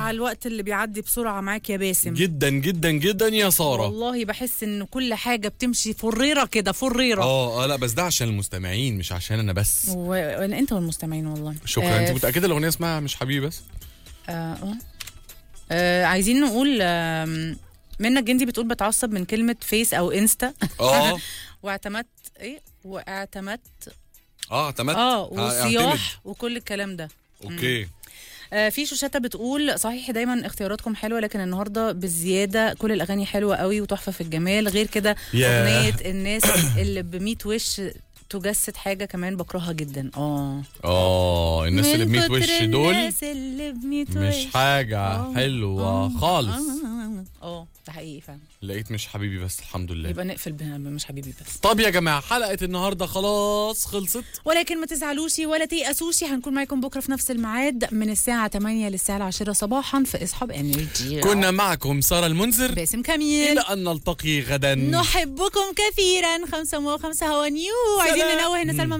على الوقت اللي بيعدي بسرعه معاك يا باسم جدا جدا جدا يا ساره والله بحس ان كل حاجه بتمشي فريره كده فريره اه اه لا بس ده عشان المستمعين مش عشان انا بس و... انت والمستمعين والله شكرا آه، انت متاكده الاغنيه اسمها مش حبيبي بس آه آه. آه عايزين نقول آم، منى الجندي بتقول بتعصب من كلمه فيس او انستا اه واعتمدت ايه واعتمدت اه اعتمدت اه اعتمد. وصياح وكل الكلام ده اوكي آه في شوشته بتقول صحيح دايما اختياراتكم حلوه لكن النهارده بالزياده كل الاغاني حلوه قوي وتحفه في الجمال غير كده ياه. اغنيه الناس اللي بميت وش تجسد حاجه كمان بكرهها جدا اه اه الناس اللي من بميت كتر وش دول الناس اللي بميت مش وش حاجه آه. حلوه آه. خالص اه اه ده حقيقي فعلا لقيت مش حبيبي بس الحمد لله يبقى نقفل بها مش حبيبي بس طب يا جماعه حلقه النهارده خلاص خلصت ولكن ما تزعلوش ولا تيأسوش هنكون معاكم بكره في نفس الميعاد من الساعه 8 للساعه 10 صباحا في اصحاب انرجي كنا معكم ساره المنذر باسم كميل الى ان نلتقي غدا نحبكم كثيرا خمسة وخمسة هوا نيو عايزين سلام. ننوه ان سلمى